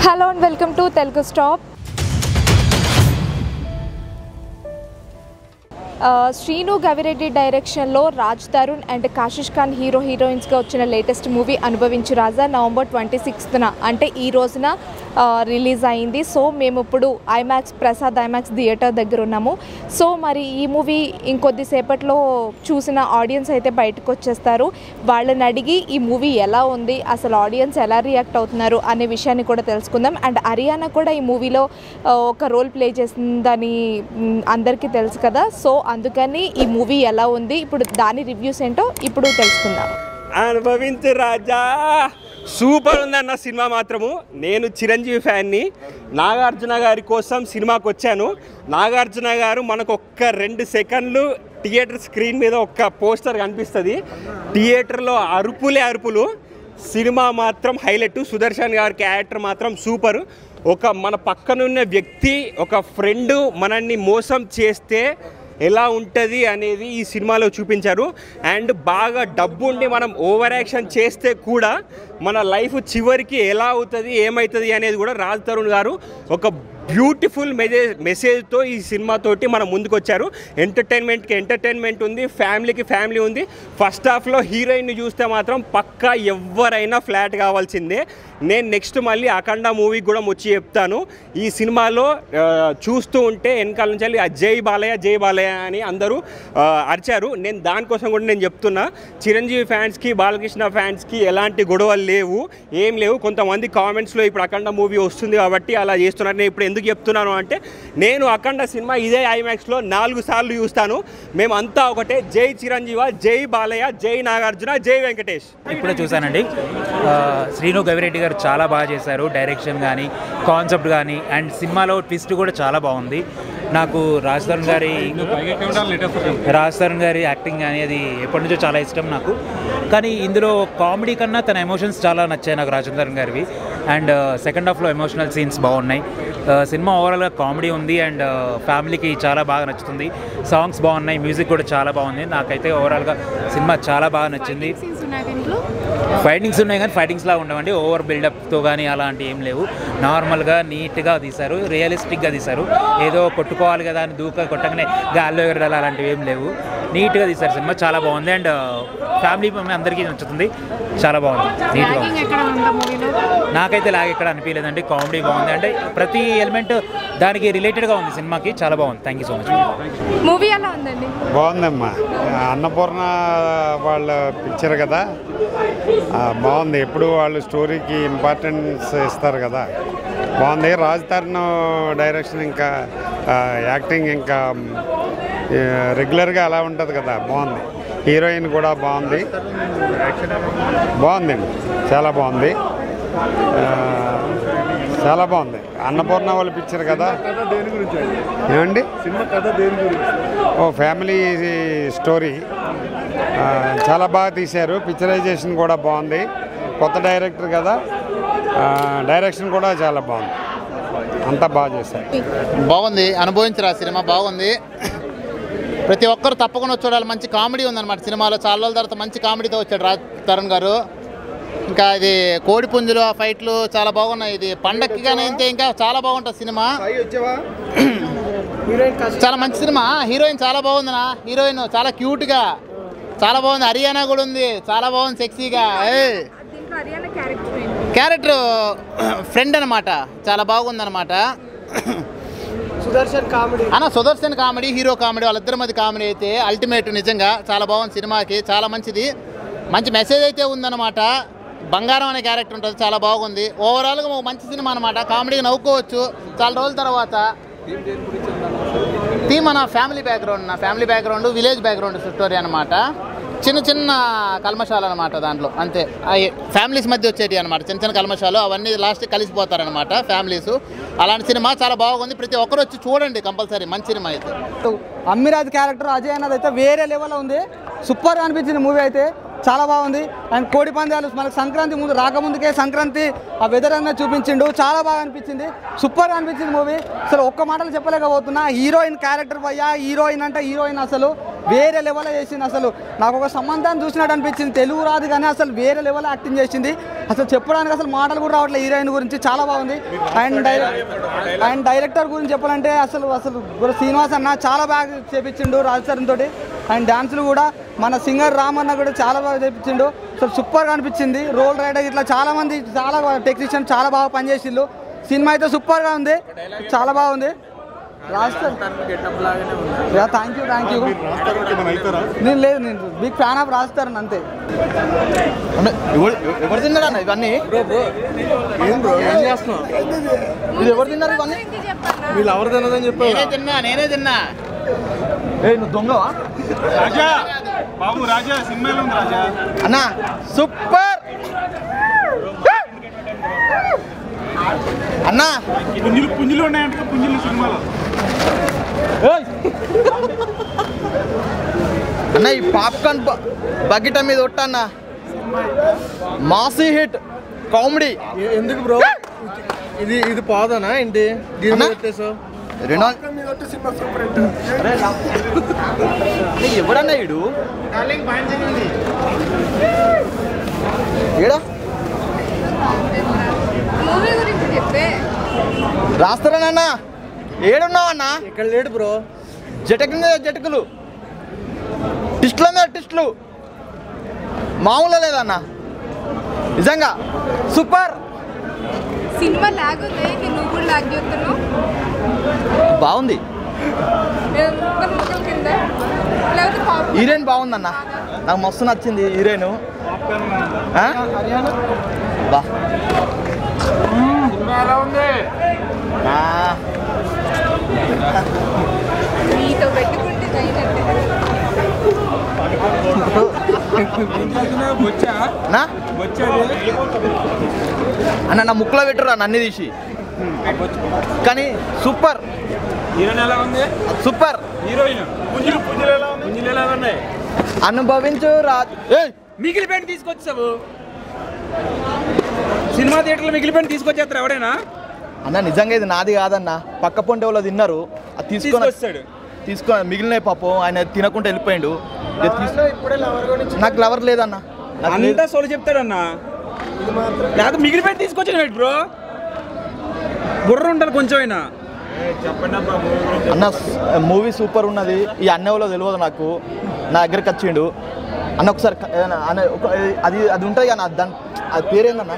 Hello and welcome to Telugu stop ఆ, శ్రీను గవిరెడ్డి డైరెక్షన్లో Raj Tarun and Kashish Khan hero హీరోయిన్స్గా వచ్చిన లేటెస్ట్ మూవీ అనుభవించు రాజా నవంబర్ ట్వంటీ సిక్స్త్న అంటే ఈ రోజున ఆ, రిలీజ్ అయింది సో మేము ఇప్పుడు ఐమాక్స్ ప్రసాద్ ఐమాక్స్ థియేటర్ దగ్గర ఉన్నాము సో మరి ఈ మూవీ ఇంకొద్దిసేపట్లో చూసిన ఆడియన్స్ అయితే బయటకు వచ్చేస్తారు వాళ్ళని అడిగి ఈ మూవీ ఎలా ఉంది అసలు ఆడియన్స్ ఎలా రియాక్ట్ అవుతున్నారు అనే విషయాన్ని కూడా తెలుసుకుందాం అండ్ హరియానా కూడా ఈ మూవీలో ఆ, ఒక రోల్ ప్లే చేసిందని మ్, అందరికీ తెలుసు కదా సో అందుకని ఈ మూవీ ఎలా ఉంది ఇప్పుడు దాని రివ్యూస్ ఏంటో ఇప్పుడు తెలుసుకుందాం అనుభవించు రాజా సూపర్ ఉందన్న సినిమా మాత్రము నేను చిరంజీవి ఫ్యాన్ని నాగార్జున గారి కోసం సినిమాకి వచ్చాను నాగార్జున గారు మనకు ఒక్క రెండు సెకండ్లు థియేటర్ స్క్రీన్ మీద ఒక్క పోస్టర్ కనిపిస్తుంది థియేటర్లో అరుపులే అరుపులు సినిమా మాత్రం హైలైట్ సుదర్శన్ గారి క్యారెక్టర్ మాత్రం సూపర్ ఒక మన పక్కనున్న వ్యక్తి ఒక ఫ్రెండ్ మనల్ని మోసం చేస్తే ఎలా ఉంటుంది అనేది ఈ సినిమాలో చూపించారు అండ్ బాగా డబ్బు ఉండి మనం ఓవర్ యాక్షన్ చేస్తే కూడా మన లైఫ్ చివరికి ఎలా అవుతుంది ఏమవుతుంది అనేది కూడా రాజ్ తరుణ్ గారు ఒక బ్యూటిఫుల్ మెసేజ్ మెసేజ్తో ఈ సినిమాతోటి మనం ముందుకు వచ్చారు ఎంటర్టైన్మెంట్కి ఎంటర్టైన్మెంట్ ఉంది ఫ్యామిలీకి ఫ్యామిలీ ఉంది ఫస్ట్ హాఫ్లో హీరోయిన్ని చూస్తే మాత్రం పక్కా ఎవరైనా ఫ్లాట్ కావాల్సిందే నేను నెక్స్ట్ మళ్ళీ అఖండ మూవీకి కూడా వచ్చి చెప్తాను ఈ సినిమాలో ఆ, చూస్తూ ఉంటే వెనకాల నుంచి వెళ్ళి, "ఆ జై బాలయ్య జై బాలయ్య అని అందరూ ఆ, అరిచారు నేను దానికోసం కూడా నేను చెప్తున్నా చిరంజీవి ఫ్యాన్స్కి బాలకృష్ణ ఫ్యాన్స్కి ఎలాంటి గొడవలు లేవు ఏం లేవు కొంతమంది కామెంట్స్లో ఇప్పుడు అఖండ మూవీ వస్తుంది కాబట్టి అలా చేస్తున్నారు నేను ఇప్పుడు ఎందుకు చెప్తున్నాను అంటే నేను అఖండ సినిమా ఇదే ఐమాక్స్లో నాలుగు సార్లు చూస్తాను మేమంతా ఒకటే జై చిరంజీవ జై బాలయ్య జై నాగార్జున జై వెంకటేష్ ఇప్పుడే చూశానండి ఆ, శ్రీను గవిరెడ్డి గారు చాలా బాగా చేశారు డైరెక్షన్ కానీ కాన్సెప్ట్ కానీ అండ్ సినిమాలో ట్విస్ట్ కూడా చాలా బాగుంది నాకు రాజ్ తరుణ్ గారి రాజ్ తరుణ్ గారి యాక్టింగ్ కానీ అది ఎప్పటి నుంచో చాలా ఇష్టం నాకు కానీ ఇందులో కామెడీ కన్నా తన ఎమోషన్స్ చాలా నచ్చాయి నాకు రాజ్ తరుణ్ గారివి అండ్ సెకండ్ హాఫ్లో ఎమోషనల్ సీన్స్ బాగున్నాయి ఆ, సినిమా ఓవరాల్గా కామెడీ ఉంది అండ్ ఫ్యామిలీకి చాలా బాగా నచ్చుతుంది సాంగ్స్ బాగున్నాయి మ్యూజిక్ కూడా చాలా బాగుంది నాకైతే ఓవరాల్గా సినిమా చాలా బాగా నచ్చింది ఫైటింగ్స్ ఉన్నాయి కానీ ఫైటింగ్స్ లా ఉండవండి ఓవర్ బిల్డప్తో కానీ అలాంటి ఏం లేవు నార్మల్గా నీట్గా తీశారు రియలిస్టిక్గా తీశారు ఏదో కొట్టుకోవాలి కదా అని దూక కొట్టగానే గాల్లో ఎగరడాలి అలాంటివి ఏం లేవు నీట్గా తీశారు సినిమా చాలా బాగుంది అండ్ ఫ్యామిలీ అందరికీ నచ్చుతుంది చాలా బాగుంది నీట్గా ఉంది. నాకైతే లాగ్ ఎక్కడ అనిపించలేదండి కామెడీ బాగుంది అంటే ప్రతి ఎలిమెంట్ దానికి రిలేటెడ్గా ఉంది సినిమాకి చాలా బాగుంది thank you so much movie ఎలా ఉందండి బాగుందమ్మా అన్నపూర్ణ వాళ్ళ పిక్చర్ కదా ఆ, బాగుంది ఎప్పుడు వాళ్ళు స్టోరీకి ఇంపార్టెన్స్ ఇస్తారు కదా బాగుంది రాజ్ తరుణ్ డైరెక్షన్ ఇంకా ఆ, యాక్టింగ్ ఇంకా ఆ, రెగ్యులర్గా అలా ఉంటుంది కదా బాగుంది హీరోయిన్ కూడా బాగుంది బాగుందండి చాలా బాగుంది ఆ, చాలా బాగుంది అన్నపూర్ణ వాళ్ళ పిక్చర్ కదా ఏమండి ఓ ఫ్యామిలీ స్టోరీ ఆ, చాలా బాగా తీశారు పిక్చరైజేషన్ కూడా బాగుంది కొత్త డైరెక్టర్ కదా ఆ, డైరెక్షన్ కూడా చాలా బాగుంది అంతా బాగా చేశారు బాగుంది అనుభవించరా సినిమా బాగుంది ప్రతి ఒక్కరు తప్పకుండా చూడాలి మంచి కామెడీ ఉందన్నమాట సినిమాలో చాలా రోజుల తర్వాత మంచి కామెడీతో వచ్చాడు రాజ్ తరుణ్ గారు ఇంకా ఇది కోడి పుంజులు ఆ ఫైట్లు చాలా బాగున్నాయి ఇది పండక్కి కానీ అయితే ఇంకా చాలా బాగుంటుంది సినిమా చాలా మంచి సినిమా హీరోయిన్ చాలా బాగుందినా హీరోయిన్ చాలా క్యూట్గా చాలా బాగుంది హరియానా కూడా ఉంది చాలా బాగుంది సెక్సీగా ఏయ్ క్యారెక్టర్ ఫ్రెండ్ అనమాట చాలా బాగుందన్నమాట సుదర్శన్ కామెడీ అన్న సుదర్శన్ కామెడీ హీరో కామెడీ వాళ్ళిద్దరి మధ్య కామెడీ అయితే అల్టిమేట్ నిజంగా చాలా బాగుంది సినిమాకి చాలా మంచిది మంచి మెసేజ్ అయితే ఉందన్నమాట బంగారం అనే క్యారెక్టర్ ఉంటుంది చాలా బాగుంది ఓవరాల్గా ఒక మంచి సినిమా అనమాట కామెడీగా నవ్వుకోవచ్చు చాలా రోజుల తర్వాత థీమ్ మన ఫ్యామిలీ బ్యాక్గ్రౌండ్ నా family background village background story అనమాట చిన్న చిన్న కల్మషాలు అనమాట దాంట్లో అంతే అవి ఫ్యామిలీస్ మధ్య వచ్చేటి అనమాట చిన్న చిన్న కల్మషాలు అవన్నీ లాస్ట్ కలిసిపోతారనమాట ఫ్యామిలీస్ అలాంటి సినిమా చాలా బాగుంది ప్రతి ఒక్కరు వచ్చి చూడండి కంపల్సరీ మంచి సినిమా అయితే అమ్మిరాజ్ క్యారెక్టర్ అజయ్ అన్నది అయితే వేరే లెవెల్లో ఉంది సూపర్ అనిపించింది మూవీ అయితే చాలా బాగుంది అండ్ కోడి పందాలు మనకు సంక్రాంతి ముందు రాకముందుకే సంక్రాంతి ఆ వెదర్ అన్న చూపించిండు చాలా బాగా అనిపించింది సూపర్ అనిపించింది మూవీ అసలు ఒక్క మాటలు చెప్పలేకపోతున్నా హీరోయిన్ క్యారెక్టర్ పోయా హీరోయిన్ అంటే హీరోయిన్ అసలు వేరే లెవెల్ చేసింది అసలు నాకు ఒక సంబంధాన్ని చూసినట్టు అనిపించింది తెలుగు రాదు కానీ అసలు వేరే లెవెల్ యాక్టింగ్ చేసింది అసలు చెప్పడానికి అసలు మాటలు కూడా రావట్లేదు హీరోయిన్ గురించి చాలా బాగుంది అండ్ డైరెక్ట్ అండ్ డైరెక్టర్ గురించి చెప్పాలంటే అసలు అసలు గురు శ్రీనివాస్ అన్న చాలా బాగా చేపించిండు రాజస్థాన్ తోటి అండ్ డాన్సులు కూడా మన సింగర్ రామ్ అన్న కూడా చాలా బాగా చేపించిండు అసలు సూపర్గా అనిపించింది రోల్ రైడర్ ఇట్లా చాలా మంది చాలా టెక్నీషియన్ చాలా బాగా పనిచేసిండు సినిమా అయితే సూపర్గా ఉంది చాలా బాగుంది Rajasthan thank you thank you నేను లేదు నేను బిగ్ ఫ్యాన్ ఆఫ్ రాజస్థాన్ అంతే ఎవరు ఎవరు తిన్నాడు అన్న ఇవన్నీ ఏం బ్రో ఏం చేస్తున్నావు ఇది ఎవరు తిన్నారు ఇవన్నీ వీళ్ళు ఎవరు తినదని చెప్పారు నేనే తిన్నా నేనే తిన్నా ఏ నువ్వు దొంగవా రాజా బాబు రాజా సినిమాలో ఉంది రాజా అన్న సూపర్ అన్నా పుంజులు పుంజులు ఉన్నాయంటే పుంజులు సినిమాలో ఏయ్! అన్న ఈ పాప్కార్న్ బకెట్ మీద ఒట్టన్న మాసీ హిట్ కామెడీ ఎందుకు బ్రో ఇది ఇది పోదానా ఏంటి దీని అన్నా? పెట్టేసావు రెనాల్ ఎవడన్నా ఇడు ఏడా మూవీ గురించి చెప్పే రాస్తారానన్నా ఏడున్నావన్నా ఇక్కడ లేడు బ్రో జటక మీద జటకులు టిస్టుల మీద టిస్టులు మామూలు లేదన్నా నిజంగా సూపర్ సినిమా లాగ్ ఉంది ఏంటి నువ్వు కూడా లాగ్ చేస్తున్నావు బాగుంది ఏ ముక్కలు ముక్కలు కింద లేకపోతే పాప్ హీరోయిన్ బాగుందన్న నాకు మస్తు నచ్చింది హీరోయిన్ ఆ? బా ఆ, నీతో పెట్టుకుంటే అయినట్టే నా? అన్న నా ముక్కులో పెట్టురా నన్ను తీసి కానీ సూపర్ హీరోయిన్ ఎలా ఉంది సూపర్ హీరోయిన్ పుంజులు పుంజులు ఎలా ఉంది పుంజులు ఎలా ఉన్నాయి అనుభవించు రా ఏయ్ మిగిలిపోయిన తీసుకొచ్చావు సినిమా థియేటర్లో మిగిలిపోయిన తీసుకొచ్చేస్తారు ఎవడైనా అన్న నిజంగా ఇది నాది కాదన్న పక్క పొంటి వాళ్ళు తిన్నారు అది తీసుకొని తీసుకొస్తాడు తీసుకో మిగిలిన పాపం ఆయన తినకుండా వెళ్ళిపోయిండు ఇది తీసు- నాకు లవర్ లేదన్న నాకు లేదు. అంతా సోలు చెప్తాడన్నా లేకపోతే మిగిలిపోయిన తీసుకొచ్చిన బ్రో బుర్ర ఉండాలి కొంచెం అయినా అన్న మూవీ సూపర్ ఉన్నది ఈ అన్నెవలో తెలియదు నాకు నా దగ్గరికి వచ్చిండు అన్న ఒకసారి క- ఏదైనా అన్న ఒక అది అది ఉంటుంది కానీ అది దాని అది పేరేందన్న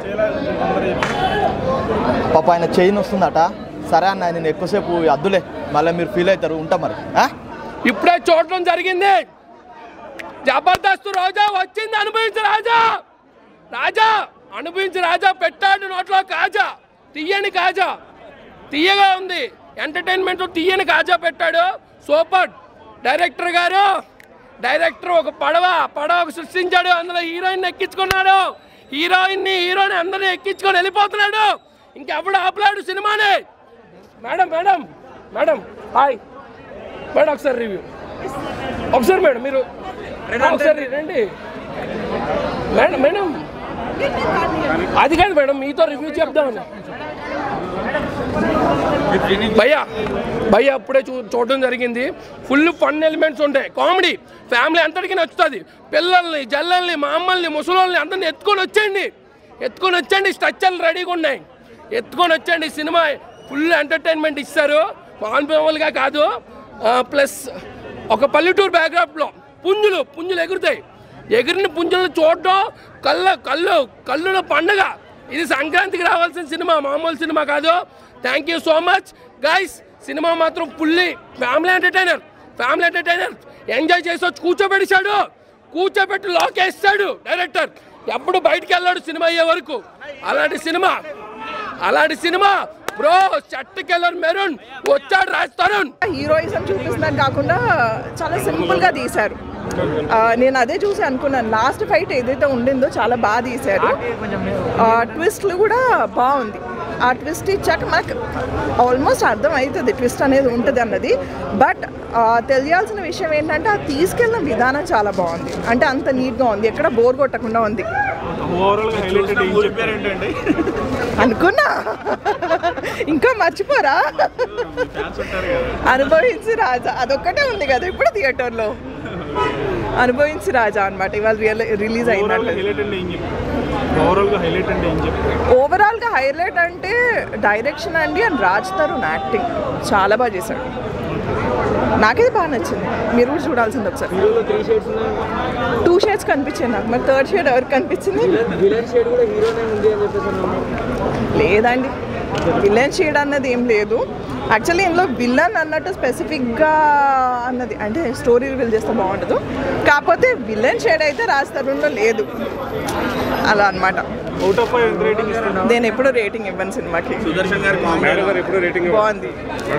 పాప ఆయన చైన్ వస్తుందట సరే అన్న నేను ఎక్కువసేపు అద్దులే మళ్ళీ మీరు ఫీల్ అవుతారు ఉంటా మరి ఆ? ఇప్పుడే చూడటం జరిగింది జబర్దస్త్ రోజా వచ్చింది అనుభవించు రాజా రాజా అనుభవించి రాజా పెట్టాడు నోట్లో కాజా తీయని కాజా తీయగా ఉంది ఎంటర్టైన్మెంట్ తీయని కాజా పెట్టాడు సూపర్ డైరెక్టర్ గారు డైరెక్టర్ ఒక పడవ పడవ సృష్టించాడు అందులో హీరోయిన్ ఎక్కించుకున్నాడు హీరోయిన్ని హీరోని అందరిని ఎక్కించుకొని వెళ్ళిపోతున్నాడు ఇంకెప్పుడు ఆపలాడు సినిమాని madam madam madam hi madam ఒకసారి రివ్యూ ఒకసారి మేడం మీరు ఒకసారి రండి మేడం మేడం అది కాదు మేడం మీతో రివ్యూ చెప్దామని భయ్యా భయ్యా అప్పుడే చూ చూడడం జరిగింది ఫుల్ ఫన్ ఎలిమెంట్స్ ఉంటాయి కామెడీ ఫ్యామిలీ అంతటికీ నచ్చుతుంది పిల్లల్ని జల్లల్ని మా అమ్మల్ని ముసలోళ్ళని అందరిని ఎత్తుకొని వచ్చేయండి ఎత్తుకొని వచ్చండి స్ట్రక్చర్లు రెడీగా ఉన్నాయి ఎత్తుకొని వచ్చండి సినిమా ఫుల్ ఎంటర్టైన్మెంట్ ఇస్తారు మామూలుగా కాదు ప్లస్ ఒక పల్లెటూరు బ్యాక్గ్రాప్లో పుంజులు పుంజులు ఎగురుతాయి ఎగిరిన పుంజులను చూడడం కళ్ళ కళ్ళు కళ్ళుల పండగ ఇది సంక్రాంతికి రావాల్సిన సినిమా మామూలు సినిమా కాదు thank you so much guys సినిమా మాత్రం fully family entertainer family entertainer enjoy చేసి వచ్చి కూర్చోబెడిశాడు కూర్చోబెట్టి లోకేస్తాడు డైరెక్టర్ ఎప్పుడు బయటికి వెళ్ళాడు సినిమా అయ్యే వరకు అలాంటి సినిమా అలాంటి సినిమా బ్రో చెట్టు కెళ్ళర్ మెరూన్ వచ్చాడు రాజ్ తరుణ్ హీరోయిజం చూపిస్తున్నారు కాకుండా చాలా సింపుల్గా తీశారు ఆ, నేను అదే చూసి అనుకున్నాను లాస్ట్ ఫైట్ ఏదైతే ఉండిందో చాలా బాగా తీశారు ఆ, ట్విస్ట్లు కూడా బాగుంది ఆ ట్విస్ట్ ఇచ్చాక మనకు ఆల్మోస్ట్ అర్థం అవుతుంది ట్విస్ట్ అనేది ఉంటుంది అన్నది బట్ తెలియాల్సిన విషయం ఏంటంటే ఆ తీసుకెళ్ళిన విధానం చాలా బాగుంది అంటే అంత నీట్గా ఉంది ఎక్కడ బోర్ కొట్టకుండా ఉంది అనుకున్నా ఇంకా మర్చిపోరా అనుభవించి రాజా అదొక్కటే ఉంది కదా ఇప్పుడు థియేటర్లో అనుభవించి రాజా అనమాట ఇవాళ రియల్ రిలీజ్ అయినట్టు ఓవరాల్గా హైలైట్ అంటే డైరెక్షన్ అండి అండ్ రాజ్ తరుణ్ యాక్టింగ్ చాలా బాగా చేశాడు నాకైతే బాగా నచ్చింది మీరు కూడా చూడాల్సింది ఒకసారి టూ షేడ్స్ కనిపించాయి నాకు మరి థర్డ్ షేడ్ ఎవరికి కనిపించింది లేదండి విలన్ షేడ్ అన్నది ఏం లేదు యాక్చువల్లీ ఇందులో విలన్ అన్నట్టు స్పెసిఫిక్గా అన్నది అంటే స్టోరీ రివీల్ చేస్తే బాగుండదు కాకపోతే విలన్ షేడ్ అయితే రాజ్ తరుణ్లో లేదు అలా అనమాట నేను ఎప్పుడు రేటింగ్ ఇవ్వను సినిమాకి బాగుంది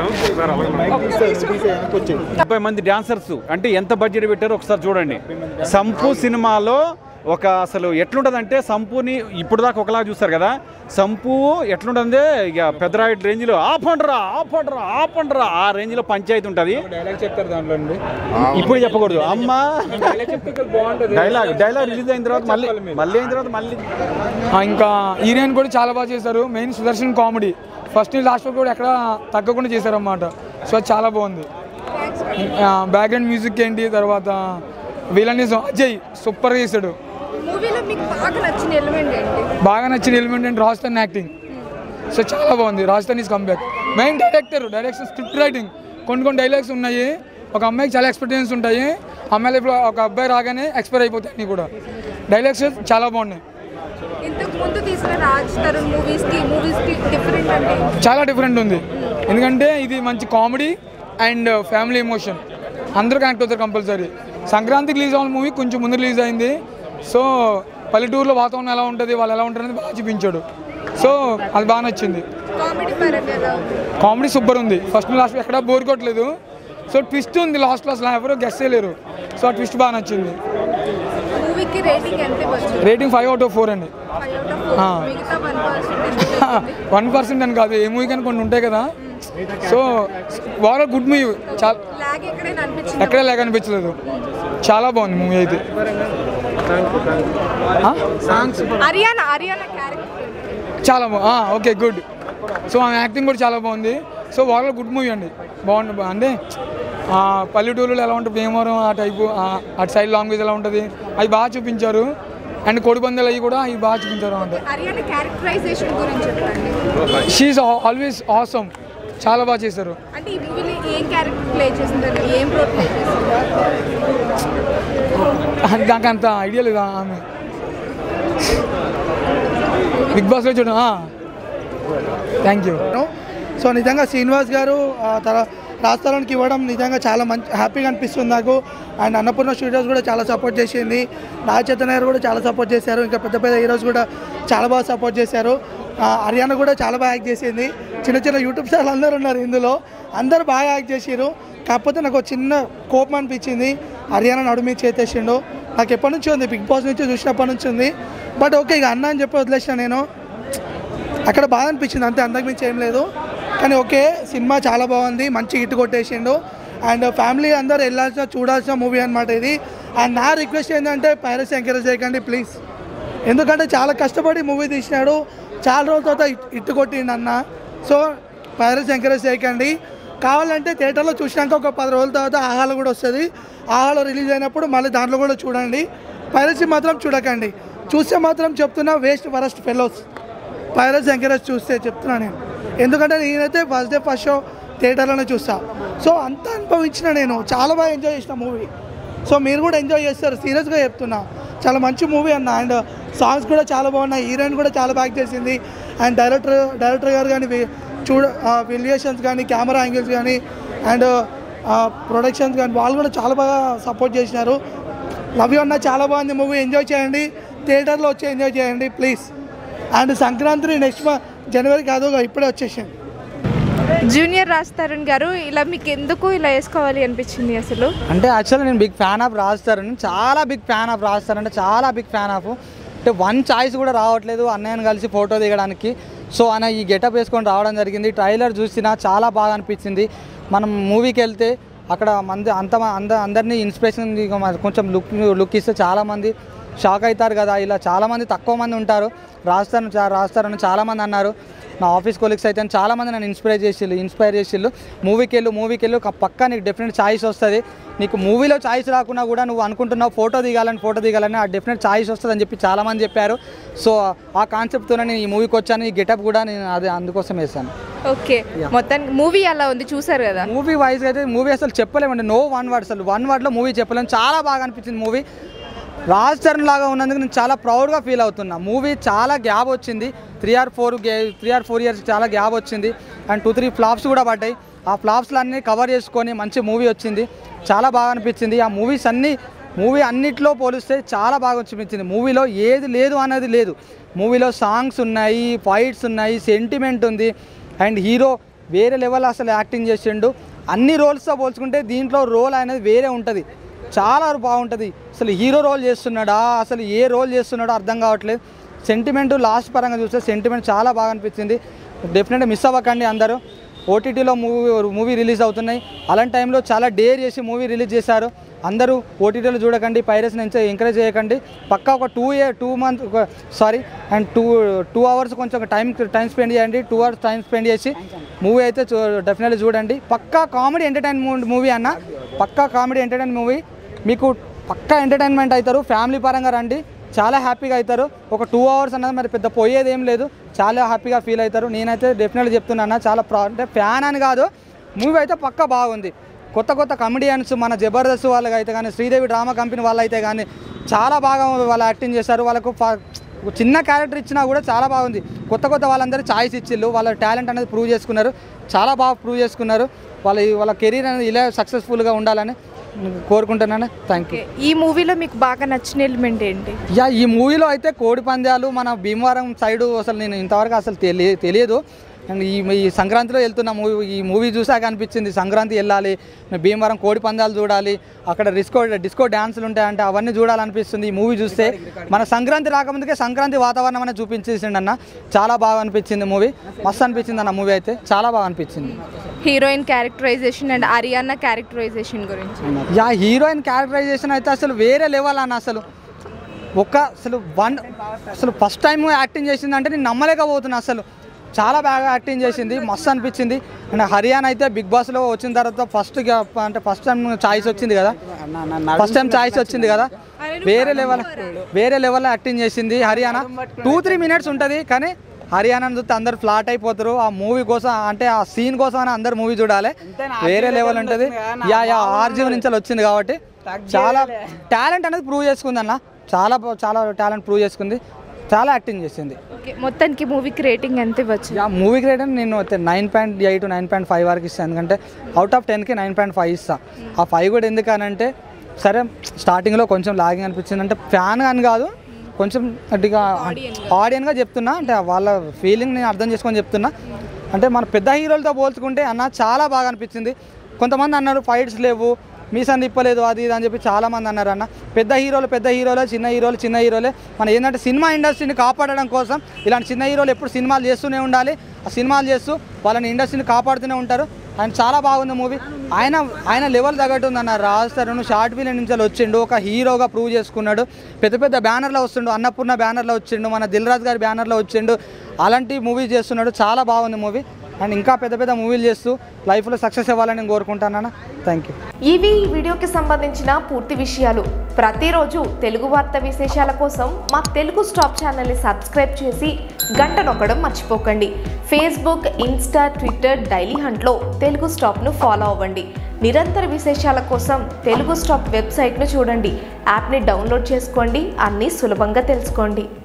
ముప్పై మంది డాన్సర్స్ అంటే ఎంత బడ్జెట్ పెట్టారో ఒకసారి చూడండి సంపు సినిమాలో ఒక అసలు ఎట్లుంటుందంటే సంపుని ఇప్పుడు దాకా ఒకలా చూస్తారు కదా సంపు ఎట్లుంటుంది ఇక పెద్దరాయి రేంజ్లో ఆపండ్రా ఆపండ్రా ఆపండ్రా ఆ రేంజ్లో పంచాయతీ ఉంటుంది డైలాగ్ చెప్తారు దాంట్లో అండి ఇప్పుడు చెప్పకూడదు అమ్మా డైలాగ్ చెప్తే బాగుంటుంది డైలాగ్ డైలాగ్ రిలీజ్ అయిన తర్వాత మళ్ళీ మళ్ళీ అయిన తర్వాత మళ్ళీ ఆ, ఇంకా హీరోయిన్ కూడా చాలా బాగా చేశారు main Sudarshan comedy first last వరకు కూడా ఎక్కడ తగ్గకుండా చేశారన్నమాట సో అది చాలా బాగుంది బ్యాక్గ్రౌండ్ మ్యూజిక్ ఏంటి తర్వాత విలనిజం అజయ్ సూపర్గా చేశాడు మూవీలో మీకు బాగా నచ్చిన ఎలిమెంట్ ఏంటి బాగా నచ్చిన ఎలిమెంట్ ఏంటి రాజస్థాన్ యాక్టింగ్ సో చాలా బాగుంది Rajasthan is comeback main director direction script writing కొన్ని కొన్ని డైలాగ్స్ ఉన్నాయి ఒక అమ్మాయికి చాలా ఎక్స్పీరియన్స్ ఉంటాయి అమ్మాయి లైఫ్లో ఒక అబ్బాయి రాగానే ఎక్స్పైర్ అయిపోతాయి అన్నీ కూడా డైలాగ్స్ చాలా బాగున్నాయి ఇంతకు ముందు తీసిన రాజ్ తరుణ్ మూవీస్ కి మూవీస్ కి డిఫరెంట్ అంటే చాలా డిఫరెంట్ ఉంది ఎందుకంటే ఇది మంచి కామెడీ అండ్ ఫ్యామిలీ ఎమోషన్ అందరూ కనెక్ట్ అవుతారు కంపల్సరీ సంక్రాంతికి రిలీజ్ అవ్వాలి మూవీ కొంచెం ముందు రిలీజ్ అయింది సో పల్లెటూరులో వాతావరణం ఎలా ఉంటుంది వాళ్ళు ఎలా ఉంటారు అనేది బాగా చూపించాడు సో అది బాగా నచ్చింది కామెడీ పరంగా ఎలా ఉంది కామెడీ సూపర్ ఉంది ఫస్ట్ లాస్ట్ ఎక్కడా బోర్ కొట్టలేదు సో ట్విస్ట్ ఉంది లాస్ట్ లాస్ట్ ఎవరో గెస్ చేయలేరు సో ఆ ట్విస్ట్ బాగా నచ్చింది మూవీకి రేటింగ్ ఎంత ఇవ్వచ్చు rating five out of four అండి ఫైవ్ అవుట్ ఆఫ్ ఆ. మిగతా వన్ పర్సెంట్ వన్ పర్సెంట్ అని కాదు ఏ మూవీ కానీ కొన్ని ఉంటాయి కదా సో ఓవరాల్ గుడ్ మూవీ చాలా లాగ్ ఎక్కడైనా అనిపించింది ఎక్కడే లేక అనిపించలేదు చాలా బాగుంది మూవీ అయితే హర్యానా హర్యానా క్యారెక్టర్ చాలా బాగుంది ఓకే గుడ్ సో ఆమె యాక్టింగ్ కూడా చాలా బాగుంది సో ఓవరాల్ గుడ్ మూవీ అండి బాగుంది బా- అంటే ఆ, పల్లెటూరులో ఎలా ఉంటుంది భీమవరం ఆ టైపు ఆ, అటు సైడ్ లాంగ్వేజ్ ఎలా ఉంటుంది అవి బాగా చూపించారు అండ్ కోడిపందాలు అవి కూడా అవి బాగా చూపించారు అంటే హర్యానా క్యారెక్టరైజేషన్ గురించి చెప్పండి షీఈ్ ఆల్వేస్ ఆసమ్ చాలా బాగా చేశారు అంటే ఈ మూవీలో ఏం క్యారెక్టర్ ప్లే చేసిందని ఏం రోల్ ప్లే చేసింది నాకు అంత ఐడియా లేదు ఆమె బిగ్ బాస్లో చూడ థ్యాంక్ యూ సో నిజంగా శ్రీనివాస్ గారు ఆ, తర రాస్తారానికి ఇవ్వడం నిజంగా చాలా మంచి హ్యాపీగా అనిపిస్తుంది నాకు అండ్ అన్నపూర్ణ స్టూడియోస్ కూడా చాలా సపోర్ట్ చేసింది నా చైతన్య గారు కూడా చాలా సపోర్ట్ చేశారు ఇంకా పెద్ద పెద్ద హీరోస్ కూడా చాలా బాగా సపోర్ట్ చేశారు ఆ, హర్యానా కూడా చాలా బాగా యాక్ట్ చేసింది చిన్న చిన్న యూట్యూబ్ స్టార్లు అందరూ ఉన్నారు ఇందులో అందరూ బాగా యాక్ట్ చేసారు కాకపోతే నాకు ఒక చిన్న కోపం అనిపించింది హర్యానా నడుమి చేతేసిండు నాకు ఎప్పటి నుంచి ఉంది బిగ్ బాస్ నుంచి చూసినప్పటి నుంచి ఉంది బట్ ఓకే ఇక అన్న అని చెప్పి వదిలేసిన నేను అక్కడ బాధ అనిపించింది అంతే అంతకు మించి ఏం లేదు కానీ ఓకే సినిమా చాలా బాగుంది మంచి హిట్ కొట్టేసిండు అండ్ ఫ్యామిలీ అందరూ వెళ్ళాల్సిన చూడాల్సిన మూవీ అనమాట ఇది అండ్ నా రిక్వెస్ట్ ఏంటంటే పైరసీ ఎంకరేజ్ చేయకండి ప్లీజ్ ఎందుకంటే చాలా కష్టపడి మూవీ తీసినాడు చాలా రోజుల తర్వాత హిట్- హిట్ కొట్టిండు అన్న సో పైరసీ ఎంకరేజ్ చేయకండి కావాలంటే థియేటర్లో చూసినాక ఒక పది రోజుల తర్వాత ఆహాలో కూడా వస్తుంది ఆహాలో రిలీజ్ అయినప్పుడు మళ్ళీ దాంట్లో కూడా చూడండి పైరసీ మాత్రం చూడకండి చూస్తే మాత్రం చెప్తున్నా waste worst fellows piracy encourage చూస్తే చెప్తున్నా నేను ఎందుకంటే నేనైతే ఫస్ట్ డే ఫస్ట్ షో థియేటర్లోనే చూస్తా సో అంత అనుభవించిన నేను చాలా బాగా ఎంజాయ్ చేసిన మూవీ సో మీరు కూడా ఎంజాయ్ చేస్తారు సీరియస్గా చెప్తున్నా చాలా మంచి మూవీ అన్న అండ్ సాంగ్స్ కూడా చాలా బాగున్నాయి హీరోయిన్ కూడా చాలా బాగా చేసింది అండ్ డైరెక్టర్ డైరెక్టర్ గారు కానీ వి- చూడ విలియేషన్స్ కానీ కెమెరా యాంగిల్స్ కానీ అండ్ ప్రొడక్షన్స్ కానీ వాళ్ళు కూడా చాలా బాగా సపోర్ట్ చేసినారు లవ్ యూ అన్న చాలా బాగుంది మూవీ ఎంజాయ్ చేయండి థియేటర్లో వచ్చి ఎంజాయ్ చేయండి ప్లీజ్ అండ్ సంక్రాంతి నెక్స్ట్ జనవరి కాదు ఇప్పుడే వచ్చేసింది జూనియర్ రాజ్ తరుణ్ గారు ఇలా మీకు ఎందుకు ఇలా వేసుకోవాలి అనిపించింది అసలు అంటే యాక్చువల్లీ నేను బిగ్ ఫ్యాన్ ఆఫ్ రాస్తారు చాలా బిగ్ ఫ్యాన్ ఆఫ్ రాస్తారు అంటే చాలా బిగ్ ఫ్యాన్ ఆఫ్ అంటే వన్ చాయిస్ కూడా రావట్లేదు అన్నయ్యని కలిసి ఫోటో దిగడానికి సో ఆయన ఈ గెటప్ వేసుకొని రావడం జరిగింది ట్రైలర్ చూసినా చాలా బాగా అనిపించింది మనం మూవీకి వెళ్తే అక్కడ మంది అంత అంద అందరినీ ఇన్స్పిరేషన్ కొంచెం లుక్ లుక్ ఇస్తే చాలామంది షాక్ అవుతారు కదా ఇలా చాలామంది తక్కువ మంది ఉంటారు రాస్తారు చా- రాస్తారని చాలామంది అన్నారు నా ఆఫీస్ కొలీగ్స్ అయితే చాలామంది నన్ను ఇన్స్పైర్ చేసిళ్ళు ఇన్స్పైర్ చేసిళ్ళు మూవీకి వెళ్ళు మూవీకి వెళ్ళు ఒక పక్క నీకు డెఫినెట్ ఛాయిస్ వస్తుంది నీకు మూవీలో ఛాయిస్ రాకున్నా కూడా నువ్వు అనుకుంటున్నావు ఫోటో దిగాలని ఫోటో దిగాలని ఆ డెఫినెట్ ఛాయిస్ వస్తుంది అని చెప్పి చాలామంది చెప్పారు సో ఆ కాన్సెప్ట్తో నేను ఈ మూవీకి వచ్చాను ఈ గెటప్ కూడా నేను అది అందుకోసం వేసాను ఓకే మొత్తానికి మూవీ అలా ఉంది చూసారు కదా మూవీ వైజ్ అయితే మూవీ అసలు చెప్పలేమండి నో వన్ వర్డ్ అసలు వన్ వర్డ్లో మూవీ చెప్పలేము చాలా బాగా అనిపించింది మూవీ రాజ్ తరుణ్ లాగా ఉన్నందుకు నేను చాలా ప్రౌడ్గా ఫీల్ అవుతున్నా మూవీ చాలా గ్యాప్ వచ్చింది three or four three or four years చాలా గ్యాప్ వచ్చింది అండ్ టూ త్రీ ఫ్లాప్స్ కూడా పడ్డాయి ఆ ఫ్లాప్స్లన్నీ కవర్ చేసుకొని మంచి మూవీ వచ్చింది చాలా బాగా అనిపించింది ఆ మూవీస్ అన్నీ మూవీ అన్నిట్లో పోలిస్తే చాలా బాగా అనిపించింది మూవీలో ఏది లేదు అనేది లేదు మూవీలో సాంగ్స్ ఉన్నాయి ఫైట్స్ ఉన్నాయి సెంటిమెంట్ ఉంది అండ్ హీరో వేరే లెవెల్ అసలు యాక్టింగ్ చేసిండు అన్ని రోల్స్తో పోల్చుకుంటే దీంట్లో రోల్ అనేది వేరే ఉంటుంది చాలా బాగుంటుంది అసలు హీరో రోల్ చేస్తున్నాడా అసలు ఏ రోల్ చేస్తున్నాడో అర్థం కావట్లేదు సెంటిమెంట్ లాస్ట్ పరంగా చూస్తే సెంటిమెంట్ చాలా బాగా అనిపించింది డెఫినెట్గా మిస్ అవ్వకండి అందరూ ఓటీటీలో మూవీ మూవీ రిలీజ్ అవుతున్నాయి అలాంటి టైంలో చాలా డేర్ చేసి మూవీ రిలీజ్ చేశారు అందరూ ఓటీటీలో చూడకండి పైరస్ నుంచి ఎంకరేజ్ చేయకండి పక్కా ఒక two year two month sorry and two two hours కొంచెం టైం టైం స్పెండ్ చేయండి టూ అవర్స్ టైం స్పెండ్ చేసి మూవీ అయితే డెఫినెట్లీ చూడండి పక్కా కామెడీ ఎంటర్టైన్మెంట్ మూవీ అన్న పక్కా కామెడీ ఎంటర్టైన్మెంట్ మూవీ మీకు పక్కా ఎంటర్టైన్మెంట్ అవుతారు ఫ్యామిలీ పరంగా రండి చాలా హ్యాపీగా అవుతారు ఒక టూ అవర్స్ అన్నది మరి పెద్ద పోయేది ఏం లేదు చాలా హ్యాపీగా ఫీల్ అవుతారు నేనైతే డెఫినెట్గా చెప్తున్నాను చాలా ప్రా అంటే ఫ్యాన్ అని కాదు మూవీ అయితే పక్కా బాగుంది కొత్త కొత్త కమెడియన్స్ మన జబర్దస్త్ వాళ్ళకి అయితే కానీ శ్రీదేవి డ్రామా కంపెనీ వాళ్ళు అయితే కానీ చాలా బాగా వాళ్ళు యాక్టింగ్ చేశారు వాళ్ళకు ఫ- ఒక చిన్న క్యారెక్టర్ ఇచ్చినా కూడా చాలా బాగుంది కొత్త కొత్త వాళ్ళందరూ ఛాయిస్ ఇచ్చిళ్ళు వాళ్ళ టాలెంట్ అనేది ప్రూవ్ చేసుకున్నారు చాలా బాగా ప్రూవ్ చేసుకున్నారు వాళ్ళ వాళ్ళ కెరీర్ అనేది ఇలా సక్సెస్ఫుల్గా ఉండాలని కోరుకుంటున్నాను థ్యాంక్ యూ ఈ మూవీలో మీకు బాగా నచ్చిన ఎలిమెంట్ ఏంటి యా ఈ మూవీలో అయితే కోడి పందాలు మన భీమవరం సైడు అసలు నేను ఇంతవరకు అసలు తెలియ తెలియదు అండ్ ఈ ఈ సంక్రాంతిలో వెళ్తున్న మూవీ ఈ మూవీ చూసాక అనిపించింది సంక్రాంతి వెళ్ళాలి భీమవరం కోడి పందాలు చూడాలి అక్కడ డిస్కో డిస్కో డ్యాన్సులు ఉంటాయంటే అవన్నీ చూడాలనిపిస్తుంది ఈ మూవీ చూస్తే మన సంక్రాంతి రాకముందుకే సంక్రాంతి వాతావరణం అనేది చూపించేసిండు అన్న చాలా బాగా అనిపించింది మూవీ మస్తు అనిపించింది అన్న మూవీ అయితే చాలా బాగా అనిపించింది heroine characterisation and Ariyana characterisation గురించి యా హీరోయిన్ క్యారెక్టరైజేషన్ అయితే అసలు వేరే లెవెల్ అన్న అసలు ఒక అసలు వన్ అసలు ఫస్ట్ టైం యాక్టింగ్ చేసింది అంటే నేను నమ్మలేకపోతున్నా అసలు చాలా బాగా యాక్టింగ్ చేసింది మస్తు అనిపించింది అండ్ హర్యానా అయితే బిగ్ బాస్లో వచ్చిన తర్వాత ఫస్ట్ అంటే ఫస్ట్ టైం ఛాయిస్ వచ్చింది కదా ఫస్ట్ టైం ఛాయిస్ వచ్చింది కదా వేరే లెవెల్ వేరే లెవెల్లో యాక్టింగ్ చేసింది హర్యానా టూ త్రీ మినిట్స్ ఉంటుంది కానీ హర్యానా చూస్తే అందరు ఫ్లాట్ అయిపోతారు ఆ మూవీ కోసం అంటే ఆ సీన్ కోసం అని అందరు మూవీ చూడాలి వేరే లెవెల్ ఉంటుంది యా యా ఆర్జీవ్ నుంచి వచ్చింది కాబట్టి చాలా టాలెంట్ అనేది ప్రూవ్ చేసుకుంది అన్న చాలా బా- చాలా టాలెంట్ ప్రూవ్ చేసుకుంది చాలా యాక్టింగ్ చేసింది ఓకే మొత్తానికి మూవీకి రేటింగ్ ఎంత ఇవ్వచ్చు యా మూవీకి రేట్ నేను nine point eight nine point five వరకు ఇస్తాను ఎందుకంటే అవుట్ ఆఫ్ టెన్కి నైన్ పాయింట్ ఫైవ్ ఇస్తా ఆ ఫైవ్ కూడా ఎందుకనంటే సరే స్టార్టింగ్లో కొంచెం లాగింగ్ అనిపించింది అంటే ఫ్యాన్ అని కాదు కొంచెం అటుగా ఆడియన్గా చెప్తున్నా అంటే వాళ్ళ ఫీలింగ్ నేను అర్థం చేసుకొని చెప్తున్నా అంటే మన పెద్ద హీరోలతో పోల్చుకుంటే అన్న చాలా బాగా అనిపించింది కొంతమంది అన్నారు ఫైట్స్ లేవు మీసన్ తిప్పలేదు అది ఇది అని చెప్పి చాలామంది అన్నారు అన్న పెద్ద హీరోలు పెద్ద హీరోలే చిన్న హీరోలు చిన్న హీరోలే మన ఏంటంటే సినిమా ఇండస్ట్రీని కాపాడడం కోసం ఇలాంటి చిన్న హీరోలు ఎప్పుడు సినిమాలు చేస్తూనే ఉండాలి ఆ సినిమాలు చేస్తూ వాళ్ళని ఇండస్ట్రీని కాపాడుతూనే ఉంటారు అండ్ చాలా బాగుంది మూవీ ఆయన ఆయన లెవెల్ తగ్గట్టు ఉందన్న రాజ్ తరుణ్ షార్ట్ ఫిలిం నుంచి వచ్చిండు ఒక హీరోగా ప్రూవ్ చేసుకున్నాడు పెద్ద పెద్ద బ్యానర్లో వస్తుండు అన్నపూర్ణ బ్యానర్లో వచ్చిండు మన దిల్ రాజు గారి బ్యానర్లో వచ్చిండు అలాంటి మూవీ చేస్తున్నాడు చాలా బాగుంది మూవీ అండ్ ఇంకా పెద్ద పెద్ద మూవీలు చేస్తూ లైఫ్లో సక్సెస్ అవ్వాలని నేను కోరుకుంటానన్న థ్యాంక్ యూ ఇవి ఈ వీడియోకి సంబంధించిన పూర్తి విషయాలు ప్రతిరోజు తెలుగు వార్త విశేషాల కోసం మా తెలుగు స్టాప్ ఛానల్ని సబ్స్క్రైబ్ చేసి గంట నొక్కడం మర్చిపోకండి ఫేస్బుక్ ఇన్స్టా ట్విట్టర్ డైలీ హంట్లో తెలుగు స్టాప్ను ఫాలో అవ్వండి నిరంతర విశేషాల కోసం తెలుగు స్టాప్ వెబ్సైట్ను చూడండి యాప్ని డౌన్లోడ్ చేసుకోండి అన్నీ సులభంగా తెలుసుకోండి